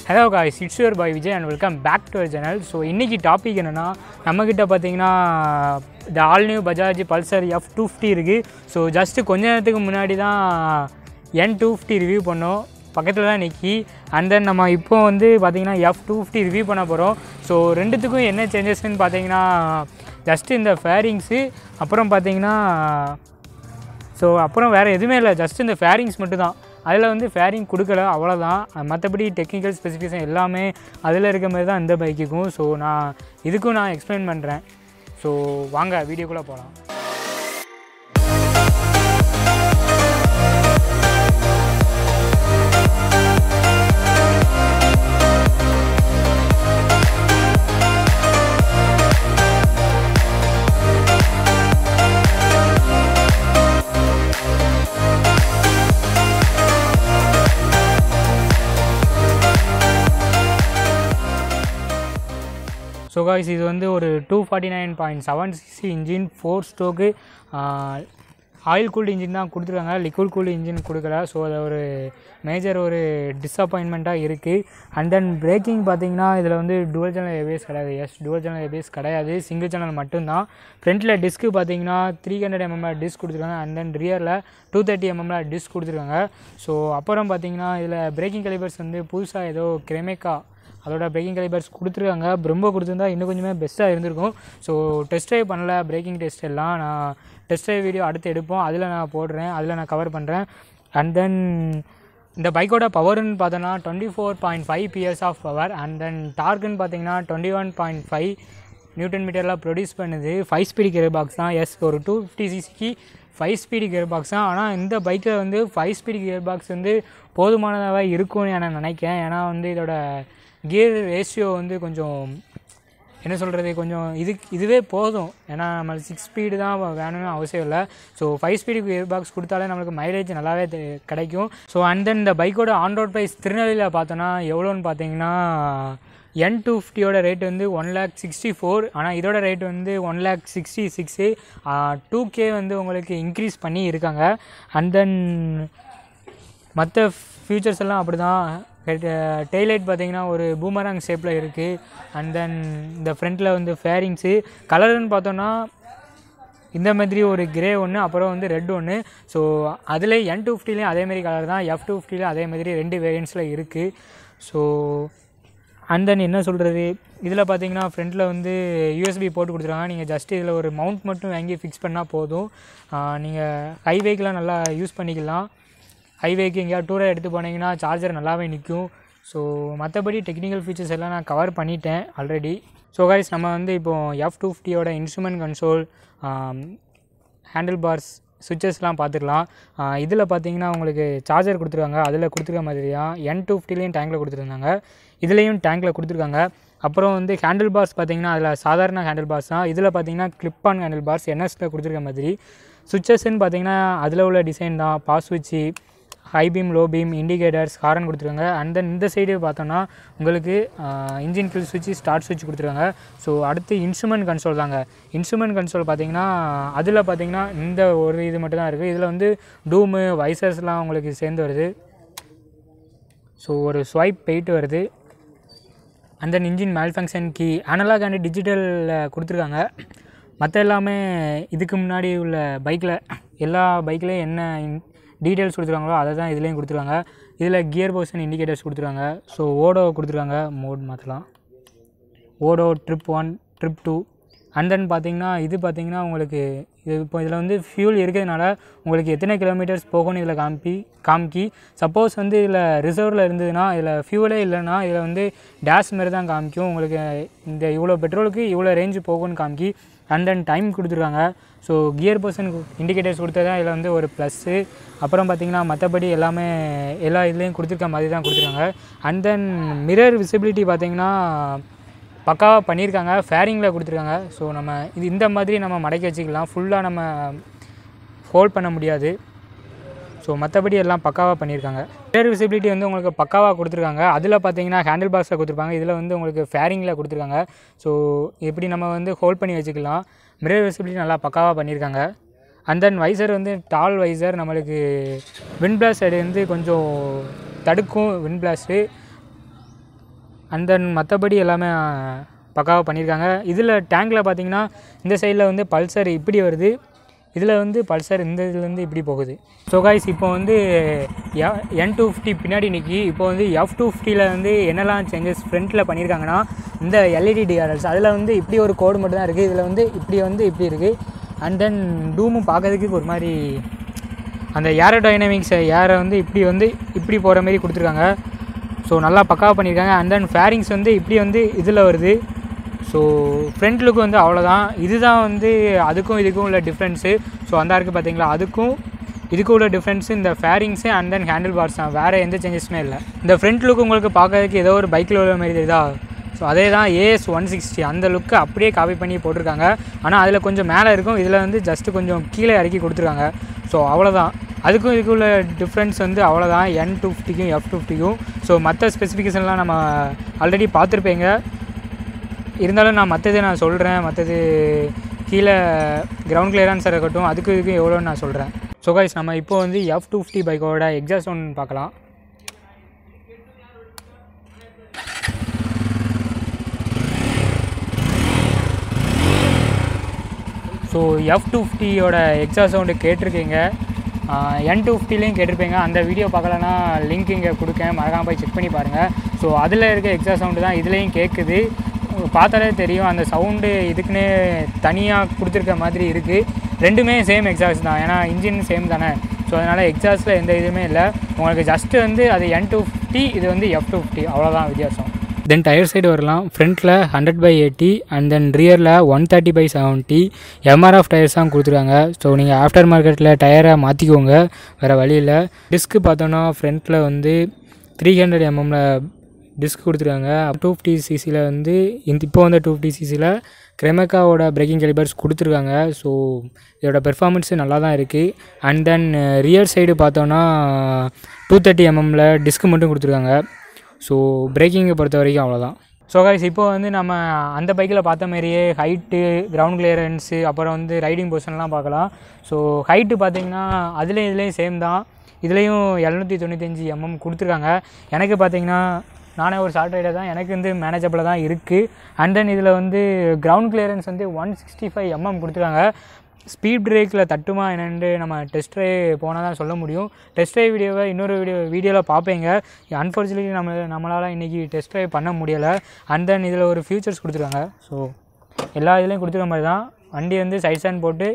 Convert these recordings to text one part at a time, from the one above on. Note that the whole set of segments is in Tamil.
hello guys it's your boy Vijay and welcome back to channel so இன்றைக்கி டாபிக் என்னென்னா நம்மக்கிட்ட பார்த்தீங்கன்னா இந்த all new Bajaj Pulsar F two fifty இருக்குது ஸோ ஜஸ்ட்டு கொஞ்ச நேரத்துக்கு முன்னாடி தான் என் டூ ஃபிஃப்டி ரிவ்யூ பண்ணோம் பக்கத்தில் தான் நிற்கி அண்ட் தென் நம்ம இப்போ வந்து பார்த்தீங்கன்னா எஃப் டூ ஃபிஃப்டி ரிவ்யூ பண்ண போகிறோம் ஸோ ரெண்டுத்துக்கும் என்ன சேஞ்சஸ்ன்னு பார்த்தீங்கன்னா ஜஸ்ட்டு இந்த ஃபேரிங்ஸு அப்புறம் பார்த்தீங்கன்னா ஸோ அப்புறம் வேறு எதுவுமே இல்லை ஜஸ்ட் இந்த ஃபேரிங்ஸ் மட்டும் தான் அதில் வந்து ஃபேரிங் கொடுக்கல அவ்வளோதான் மற்றபடி டெக்னிக்கல் ஸ்பெசிஃபிகேஷன் எல்லாமே அதில் இருக்க மாதிரி தான் இந்த பைக்குக்கும் ஸோ நான் இதுக்கும் நான் எக்ஸ்பிளைன் பண்ணுறேன் ஸோ வாங்க வீடியோக்குள்ளே போகலாம் ஸோ காய்ஸ் இது வந்து ஒரு two forty nine point seven CC engine four stroke oil cooled engine தான் கொடுத்துருக்காங்க லிக்விட் கூல்டு இன்ஜின் கொடுக்கல ஸோ அது ஒரு மேஜர் ஒரு டிஸப்பாயின்மெண்ட்டாக இருக்குது அண்ட் தென் பிரேக்கிங் பார்த்தீங்கன்னா இதில் வந்து டுவல் சேனல் ஏபிஎஸ் கிடையாது எஸ் டுவல் சேனல் ஏபிஎஸ் கிடையாது சிங்கிள் சேனல் மட்டும்தான் ஃப்ரண்ட்டில் டிஸ்க்கு பார்த்தீங்கன்னா த்ரீ ஹண்ட்ரட் எம்எம்ல டிஸ்க் கொடுத்துருக்காங்க அண்ட் தென் ரியரில் டூ தேர்ட்டி எம்எம்ல டிஸ்க் கொடுத்துருக்காங்க ஸோ அப்புறம் பார்த்தீங்கன்னா இதில் பிரேக்கிங் கலிபர்ஸ் வந்து புதுசாக ஏதோ கிரெமேக்கா அதோட பிரேக்கிங் கலிபர்ஸ் கொடுத்துருக்காங்க ரொம்ப கொடுத்துருந்தா இன்னும் கொஞ்சமே பெஸ்ட்டாக இருந்திருக்கும் ஸோ டெஸ்ட் ட்ரைவ் பண்ணல பிரேக்கிங் டெஸ்ட் எல்லாம் நான் டெஸ்ட் ட்ரைவ் வீடியோ அடுத்து எடுப்போம் அதில் நான் போடுறேன் அதில் நான் கவர் பண்ணுறேன் அண்ட் தென் இந்த பைக்கோட பவர்னு பார்த்தோன்னா twenty four point five PS of power and then டார்க்குன்னு பார்த்தீங்கன்னா twenty one point five newton மீட்டரில் ப்ரொடியூஸ் பண்ணுது ஃபைவ் ஸ்பீடு கியர் பாக்ஸ் தான் எஸ் ஒரு டூ ஃபிஃப்டி சிசிக்கு ஃபைவ் ஸ்பீடு கியர் பாக்ஸ் தான் ஆனால் இந்த பைக்கில் வந்து ஃபைவ் ஸ்பீடு கியர் பாக்ஸ் வந்து போதுமானதாக இருக்கும்னு நான் நினைக்கிறேன் ஏன்னா வந்து இதோட கியர் ரேஷியோ வந்து கொஞ்சம் என்ன சொல்கிறது கொஞ்சம் இது இதுவே போதும் ஏன்னா நம்ம சிக்ஸ் ஸ்பீடு தான் வேணும்னு அவசியம் இல்லை so five speed gearbox கொடுத்தாலே நம்மளுக்கு மைலேஜ் நல்லாவே தெ- கிடைக்கும் ஸோ அண்ட் தென் இந்த பைக்கோட ஆன் ரோட் ப்ரைஸ் திருநெல்வேலியில் பார்த்தோன்னா எவ்வளோன்னு பார்த்தீங்கன்னா என் டூ ஃபிஃப்டியோட ரேட் வந்து ஒன் லேக் சிக்ஸ்டி ஃபோர் ஆனால் இதோட ரேட் வந்து one lakh sixty six two K வந்து உங்களுக்கு இன்க்ரீஸ் பண்ணி இருக்காங்க அண்ட் தென் மற்ற ஃபியூச்சர்ஸ் எல்லாம் அப்படி தான் டெய்லைட் பார்த்தீங்கன்னா ஒரு பூமராங் ஷேப்பில் இருக்குது அண்ட் தென் இந்த ஃப்ரண்ட்டில் வந்து ஃபேரிங்ஸு கலர்னு பார்த்தோன்னா இந்த மாதிரி ஒரு கிரே ஒன்று அப்புறம் வந்து ரெட் ஒன்று ஸோ அதில் என் டூ ஃபிஃப்டிலையும் அதேமாரி கலர் தான் எஃப் டூ ஃபிஃப்டிலையும் அதே மாதிரி ரெண்டு வேரியன்ஸில் இருக்குது ஸோ அண்ட் தென் என்ன சொல்கிறது இதில் பார்த்தீங்கன்னா ஃப்ரண்ட்டில் வந்து யூஎஸ்பி போட்டு கொடுத்துருக்காங்க நீங்கள் ஜஸ்ட் இதில் ஒரு மவுண்ட் மட்டும் வாங்கி ஃபிக்ஸ் பண்ணால் போதும் நீங்கள் ஹைவேக்கெலாம் நல்லா யூஸ் பண்ணிக்கலாம் ஹைவேக்கு எங்கேயாவது டூரை எடுத்து போனீங்கன்னா சார்ஜர் நல்லாவே நிற்கும் ஸோ மற்றபடி டெக்னிக்கல் ஃபீச்சர்ஸ் எல்லாம் நான் கவர் பண்ணிட்டேன் ஆல்ரெடி ஸோ கைஸ் நம்ம வந்து இப்போது எஃப் டூ ஃபிஃப்டியோட இன்ஸ்ட்ருமெண்ட் கன்சோல் ஹேண்டில் பார்ஸ் சுவிச்சஸ்லாம் பார்த்துக்கலாம் இதில் பார்த்தீங்கன்னா உங்களுக்கு சார்ஜர் கொடுத்துருக்காங்க அதில் கொடுத்துருக்க மாதிரியா என் டூ ஃபிஃப்டிலையும் டேங்கில் கொடுத்துருந்தாங்க இதுலேயும் டேங்கில் கொடுத்துருக்காங்க அப்புறம் வந்து ஹேண்டில் பார்ஸ் பார்த்தீங்கன்னா அதில் சாதாரண ஹேண்டில் பார்ஸ் தான் இதில் பார்த்தீங்கன்னா கிளிப் ஆன் ஹேண்டில் பார்ஸ் என்எஸில் கொடுத்துருக்க மாதிரி சுவிச்சஸ்ன்னு பார்த்தீங்கன்னா அதில் உள்ள டிசைன் தான் பாஸ் சுவிட்சு high beam low beam indicators horn கொடுத்துருக்காங்க அண்ட் தென் இந்த சைடு பார்த்தோன்னா உங்களுக்கு இன்ஜின் கில் சுவிட்ச் ஸ்டார்ட் சுவிட்ச் கொடுத்துருக்காங்க ஸோ அடுத்து இன்ஸ்ட்ருமெண்ட் கன்சோல் தாங்க இன்ஸ்ட்ருமெண்ட் கன்சோல் பார்த்தீங்கன்னா அதில் பார்த்தீங்கன்னா இந்த ஒரு இது மட்டும் தான் இருக்குது இதில் வந்து டூமு வைசர்ஸ்லாம் உங்களுக்கு சேர்ந்து வருது ஸோ ஒரு ஸ்வைப் போயிட்டு வருது அண்ட் தென் இன்ஜின் மேல் ஃபங்க்ஷன் கீ அனலாக் அண்ட் டிஜிட்டலில் கொடுத்துருக்காங்க மற்ற எல்லாமே இதுக்கு முன்னாடி உள்ள பைக்கில் எல்லா பைக்லேயும் என்ன டீட்டெயில்ஸ் கொடுத்துருக்காங்களோ அதை தான் இதுலேயும் கொடுத்துருக்காங்க இதில் கியர் போர்ஷன் இண்டிகேட்டர்ஸ் கொடுத்துருக்காங்க ஸோ ஓடோ கொடுத்துருக்காங்க மோட் மாற்றலாம் odo trip one trip two and then பார்த்தீங்கன்னா இது பார்த்தீங்கன்னா உங்களுக்கு இது இப்போ இதில் வந்து ஃபியூல் இருக்கிறதுனால உங்களுக்கு எத்தனை கிலோமீட்டர்ஸ் போகும்னு இதில் காமிப்பி காமிக்கி சப்போஸ் வந்து இதில் ரிசர்வில் இருந்ததுன்னா இதில் ஃபியூலே இல்லைன்னா இதில் வந்து டேஷ் மாதிரி தான் காமிக்கும் உங்களுக்கு இந்த இவ்வளோ பெட்ரோலுக்கு இவ்வளோ ரேஞ்சு போகும்னு காமிக்கி அண்ட் தென் டைம் கொடுத்துருக்காங்க ஸோ கியர் பர்சன் இண்டிகேட்டர்ஸ் கொடுத்தது தான் இதில் வந்து ஒரு ப்ளஸ்ஸு அப்புறம் பார்த்தீங்கன்னா மற்றபடி எல்லாமே எல்லா இதுலேயும் கொடுத்துருக்க மாதிரி தான் கொடுத்துருக்காங்க அண்ட் தென் மிரர் விசிபிலிட்டி பார்த்தீங்கன்னா பக்காவாக பண்ணியிருக்காங்க ஃபேரிங்கில் கொடுத்துருக்காங்க ஸோ நம்ம இது இந்த மாதிரி நம்ம மடக்கி வச்சுக்கலாம் ஃபுல்லாக நம்ம ஹோல்ட் பண்ண முடியாது ஸோ மற்றபடி எல்லாம் பக்காவாக பண்ணியிருக்காங்க மிரர் விசிபிலிட்டி வந்து உங்களுக்கு பக்காவாக கொடுத்துருக்காங்க அதில் பார்த்தீங்கன்னா ஹேண்டில் பாக்ஸில் கொடுத்துருப்பாங்க இதில் வந்து உங்களுக்கு ஃபேரிங்கில் கொடுத்துருக்காங்க ஸோ எப்படி நம்ம வந்து ஹோல்ட் பண்ணி வச்சுக்கலாம் மிரர் விசிபிலிட்டி நல்லா பக்காவாக பண்ணியிருக்காங்க அண்ட் தென் வைசர் வந்து டால் வைசர் நம்மளுக்கு விண்ட் பிளாஸ்ட் வந்து கொஞ்சம் தடுக்கும் விண்ட் பிளாஸ்ட்டு அண்ட் தென் மற்றபடி எல்லாமே பக்காவாக பண்ணியிருக்காங்க இதில் டேங்கில் பார்த்தீங்கன்னா இந்த சைடில் வந்து பல்சர் இப்படி வருது இதில் வந்து பல்சர் இந்த இதுலேருந்து இப்படி போகுது ஸோ காய்ஸ் இப்போ வந்து என் டூ ஃபிஃப்டி பின்னாடி நிற்கி இப்போ வந்து எஃப் டூ ஃபிஃப்டியில் வந்து என்னெல்லாம் சேஞ்சஸ் ஃப்ரண்ட்டில் பண்ணியிருக்காங்கன்னா இந்த எல்இடி டிஆர்எல்ஸ் அதில் வந்து இப்படி ஒரு கோடு மட்டும் தான் இருக்குது இதில் வந்து இப்படி வந்து இப்படி இருக்குது அண்ட் தென் டூமும் பார்க்கறதுக்கு ஒரு மாதிரி அந்த ஏரோடைனமிக்ஸ் ஏரை வந்து இப்படி வந்து இப்படி போகிற மாதிரி கொடுத்துருக்காங்க ஸோ நல்லா பக்காவாக பண்ணியிருக்காங்க அண்ட் தென் ஃபேரிங்ஸ் வந்து இப்படி வந்து இதில் வருது ஸோ ஃப்ரண்ட் லுக் வந்து அவ்வளோதான் இதுதான் வந்து அதுக்கும் இதுக்கும் உள்ள டிஃப்ரென்ஸு ஸோ அந்த இருக்குது பார்த்தீங்களா அதுக்கும் இதுக்கும் உள்ள டிஃப்ரென்ஸு இந்த fairings and then handlebars தான் வேறு எந்த சேஞ்சஸுமே இல்லை இந்த ஃப்ரண்ட் லுக் உங்களுக்கு பார்க்கறதுக்கு ஏதோ ஒரு பைக்கில் உள்ள மாதிரி தெரியுதா ஸோ அதே தான் ஏஎஸ் ஒன் சிக்ஸ்டி அந்த லுக்கை அப்படியே காப்பி பண்ணி போட்டிருக்காங்க ஆனால் அதில் கொஞ்சம் மேலே இருக்கும் இதில் வந்து ஜஸ்ட்டு கொஞ்சம் கீழே இறக்கி கொடுத்துருக்காங்க ஸோ அவ்வளோதான் அதுக்கும் இதுக்கும் உள்ள டிஃப்ரென்ஸ் வந்து அவ்வளோதான் என் டூ ஃபிஃப்டிக்கும் எஃப் டூ ஃபிஃப்டிக்கும் ஸோ மற்ற ஸ்பெசிஃபிகேஷன்லாம் நம்ம ஆல்ரெடி பார்த்துருப்பீங்க இருந்தாலும் நான் மற்றது நான் சொல்கிறேன் மற்றது கீழே கிரவுண்ட் கிளியரன்ஸாக இருக்கட்டும் அதுக்கு இதுக்கும் எவ்வளோன்னு நான் சொல்கிறேன் ஸோ கைஸ் நம்ம இப்போ வந்து எஃப் டூ ஃபிஃப்டி பைக்கோட எக்ஸாஸ்ட் ஒன் பார்க்கலாம் ஸோ எஃப் டூ ஃபிஃப்டியோட எக்ஸாஸ்ட் சவுண்டு கேட்டிருக்கீங்க என் டூ ஃபிஃப்டிலையும் கேட்டிருப்பீங்க அந்த வீடியோ பார்க்கலன்னா லிங்க் இங்கே கொடுக்கேன் மறக்காமல் போய் செக் பண்ணி பாருங்கள் ஸோ அதில் இருக்க எக்ஸாஸ்ட் சவுண்டு தான் இதுலேயும் கேட்குது பார்த்தாலே தெரியும் அந்த சவுண்டு இதுக்குன்னே தனியாக கொடுத்துருக்க மாதிரி இருக்குது ரெண்டுமே சேம் எக்ஸாஸ்ட் தான் ஏன்னா இன்ஜின் சேம் தானே ஸோ அதனால் எக்ஸாஸ்ட்டில் எந்த இதுவுமே இல்லை உங்களுக்கு ஜஸ்ட்டு வந்து அது என் டூ ஃபிஃப்டி இது வந்து எஃப் டூ ஃபிஃப்டி அவ்வளோதான் வித்தியாசம் தென் டயர் சைடு வரலாம் ஃப்ரண்ட்டில் hundred by eighty and then ரியரில் one thirty by seventy MRF tyres தான் கொடுத்துருக்காங்க ஸோ நீங்கள் ஆஃப்டர் மார்க்கெட்டில் டயரை மாற்றிக்கோங்க வேறு வழி இல்லை டிஸ்க்கு பார்த்தோன்னா ஃப்ரண்ட்டில் வந்து த்ரீ ஹண்ட்ரட் எம்எம்மில் டிஸ்க் கொடுத்துருக்காங்க டூ ஃபிஃப்டி சிசியில் வந்து இந்த இப்போ வந்து டூ ஃபிஃப்டி சிசியில் கிரெமக்காவோட பிரேக்கிங் கலிபர்ஸ் கொடுத்துருக்காங்க ஸோ இதோட பெர்ஃபார்மன்ஸு நல்லா தான் இருக்குது அண்ட் தென் ரியர் சைடு பார்த்தோன்னா டூ தேர்ட்டி எம்எம்மில் டிஸ்க் மட்டும் கொடுத்துருக்காங்க ஸோ பிரேக்கிங்கை பொறுத்த வரைக்கும் அவ்வளோதான் ஸோ கைஸ் இப்போ வந்து நம்ம அந்த பைக்கில் பார்த்த மாதிரியே ஹைட்டு கிரவுண்ட் கிளியரன்ஸு அப்புறம் வந்து ரைடிங் பொசிஷன்லாம் பார்க்கலாம் ஸோ ஹைட்டு பார்த்தீங்கன்னா அதுலேயும் இதுலேயும் சேம் தான் இதுலேயும் எழுநூற்றி தொண்ணூத்தஞ்சு எம்எம் கொடுத்துருக்காங்க எனக்கு பார்த்தீங்கன்னா நானே ஒரு ஷார்ட் ரைடர் தான் எனக்கு வந்து மேனேஜபிளாக தான் இருக்குது அண்ட் தென் இதில் வந்து கிரவுண்ட் கிளியரன்ஸ் வந்து ஒன் சிக்ஸ்டி ஃபைவ் எம்எம் கொடுத்துருக்காங்க ஸ்பீட் பிரேக்கில் தட்டுமா என்னென்னு நம்ம டெஸ்ட் ட்ரைவ் போனால் தான் சொல்ல முடியும் டெஸ்ட் ட்ரைவ் வீடியோவை இன்னொரு வீடியோ வீடியோவில் பார்ப்பீங்க அன்ஃபார்ச்சுனேட்லி நம்ம நம்மளால் இன்றைக்கி டெஸ்ட் ட்ரைவ் பண்ண முடியலை அண்ட் தென் இதில் ஒரு ஃபியூச்சர்ஸ் கொடுத்துருக்காங்க ஸோ எல்லா இதுலேயும் கொடுத்துருக்க மாதிரி தான் வண்டி வந்து சைட் ஸ்டாண்ட் போட்டு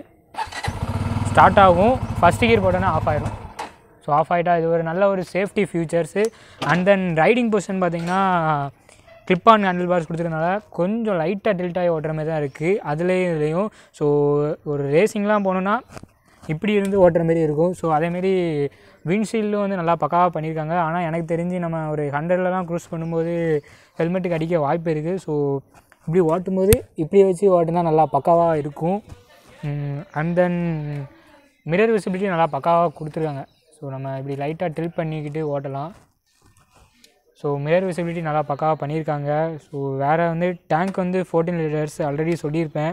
ஸ்டார்ட் ஆகும் ஃபஸ்ட் கியர் போட்டோன்னா ஆஃப் ஆயிடும் ஸோ ஆஃப் ஆகிட்டா இது ஒரு நல்ல ஒரு safety features and then riding position பார்த்தீங்கன்னா கிளிப் ஆன் ஹேண்டில் பார்ஸ் கொடுத்துருக்கனால கொஞ்சம் லைட்டாக டில்ட் ஆகி ஓட்டுற மாதிரி தான் இருக்குது அதுலேயும் இதுலேயும் ஸோ ஒரு ரேசிங்லாம் போகணுன்னா இப்படி இருந்து ஓட்டுற மாதிரி இருக்கும் ஸோ அதேமாரி விண்ட்ஷீல்டும் வந்து நல்லா பக்காவாக பண்ணியிருக்காங்க ஆனால் எனக்கு தெரிஞ்சு நம்ம ஒரு ஹண்ட்ரட்லலாம் க்ரூஸ் பண்ணும்போது ஹெல்மெட்டுக்கு அடிக்க வாய்ப்பு இருக்குது ஸோ இப்படி ஓட்டும்போது இப்படி வச்சு ஓட்டுனா நல்லா பக்காவாக இருக்கும் அண்ட் தென் மிரர் விசிபிலிட்டி நல்லா பக்காவாக கொடுத்துருக்காங்க ஸோ நம்ம இப்படி லைட்டாக டில் பண்ணிக்கிட்டு ஓட்டலாம் ஸோ மிரர் விசிபிலிட்டி நல்லா பக்காவாக பண்ணியிருக்காங்க ஸோ வேறு வந்து டேங்க் வந்து ஃபோர்டீன் லிட்டர்ஸ் ஆல்ரெடி சொல்லியிருப்பேன்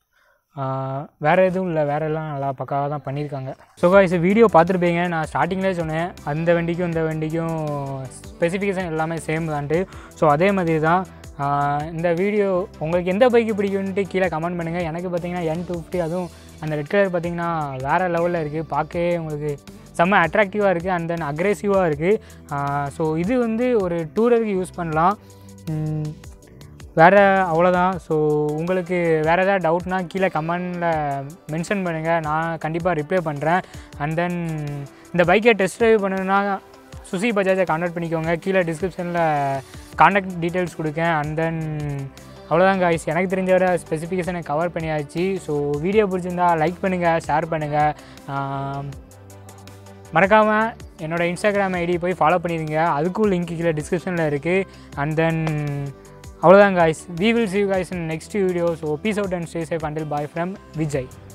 வேறு எதுவும் இல்லை வேறு எல்லாம் நல்லா பக்காவாக தான் பண்ணியிருக்காங்க ஸோ guys வீடியோ பார்த்துருப்பீங்க நான் ஸ்டார்டிங்லேயே சொன்னேன் அந்த வண்டிக்கும் இந்த வண்டிக்கும் ஸ்பெசிஃபிகேஷன் எல்லாமே சேம் தான்ட்டு ஸோ அதே மாதிரி தான் ஆஹ் இந்த வீடியோ உங்களுக்கு எந்த பைக்கு பிடிக்கும்ன்ட்டு கீழே கமெண்ட் பண்ணுங்கள் எனக்கு பார்த்தீங்கன்னா என் டூ ஃபிஃப்டி அதுவும் அந்த ரெட் கலர் பார்த்தீங்கன்னா வேறு லெவலில் இருக்குது பார்க்கவே உங்களுக்கு செம்ம அட்ராக்டிவாக இருக்குது அண்ட் தென் அக்ரெசிவாக இருக்குது ஸோ இது வந்து ஒரு டூரருக்கு யூஸ் பண்ணலாம் உம், வேறு அவ்வளோதான் ஸோ உங்களுக்கு வேறு ஏதாவது டவுட்னா கீழே கமெண்டில் மென்ஷன் பண்ணுங்கள் நான் கண்டிப்பாக ரிப்ளை பண்ணுறேன் அண்ட் தென் இந்த பைக்கை டெஸ்ட் ட்ரைவ் பண்ணணுன்னா சுசி பஜாஜை கான்டாக்ட் பண்ணிக்கோங்க கீழே டிஸ்கிரிப்ஷனில் கான்டாக்ட் டீட்டெயில்ஸ் கொடுக்கேன் அண்ட் தென் அவ்வளோதான் guys எனக்கு தெரிஞ்ச வர ஸ்பெசிஃபிகேஷனை கவர் பண்ணியாச்சு ஸோ வீடியோ பிடிச்சிருந்தா லைக் பண்ணுங்கள் ஷேர் பண்ணுங்கள் மறக்காமல் என்னோட இன்ஸ்டாகிராம் ஐடி போய் ஃபாலோ பண்ணிடுங்க அதுக்கும் லிங்க் கீழே டிஸ்கிரிப்ஷனில் இருக்குது அண்ட் தென் அவ்வளோதான் guys we will see you guys in next video so peace out and stay safe until bye from Vijay